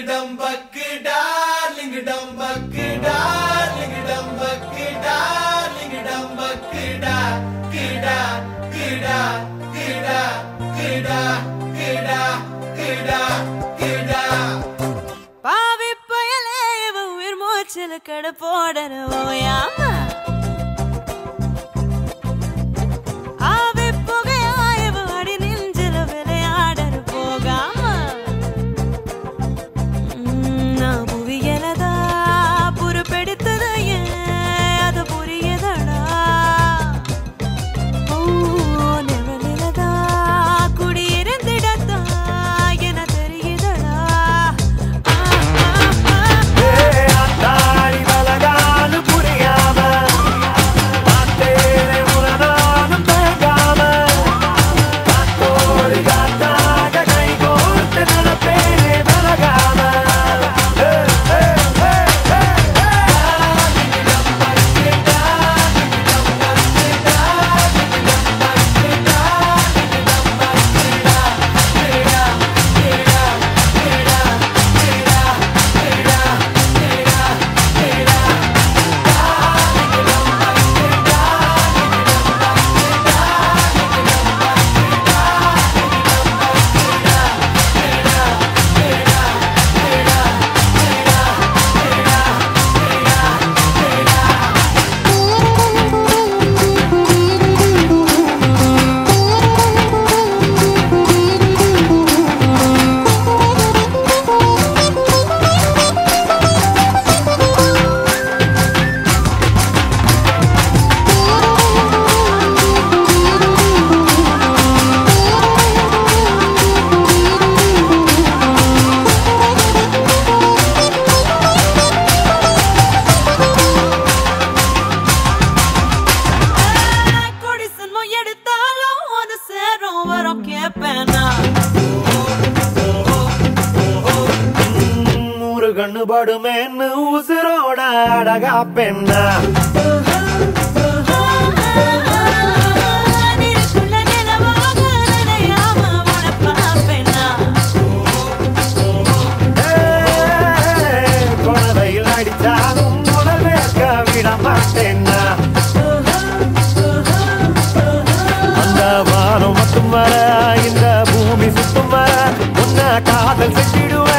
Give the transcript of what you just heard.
டம்பக்கு darling டம்பக்கு darling டம்பக்கு darling டம்பக்கு டா கிடா கிடா கிடா கிடா கிடா கிடா கிடா பாவி பயலே இவ உயிர் மூச்சில் கட போடற ஓயாம ஆவி புகையா இவ அடி நெஞ்சில விளையாடற போகாம உம், நான் புவியலதா புறப்பெடுத்தது ஏன் அது புரியதடா ஓ நிழலிலதா குடியிருந்திடத்தா என தெரியுதடா ஆ, ஆ, ஆ. தாடி வலகாலு புரியாம மாத்தேனே உனதானும் தேங்காம காத்தோடு காத்தாக கை கோர்த்து நடப்பேனே விலகாம ஏ, ஏ, ஏ, ஏ, ஏ. கொடி சின்மம் எடுத்தாலும் அது சேரும் வரும் கேப்பேனா நூறு கண்ணு படுமேன்னு உசுரோட அழகா பெண்ணா நினைக்குள்ள நிலவாக நினையாம உன பார்ப்பேனா குழந்தையில் அடித்தாலும் முதல் வேர்க்க விட மாட்டேன்னா அந்த வானம் மட்டும் வர இந்த பூமி சுத்தும் வர உன்ன காதல் செஞ்சிடுவ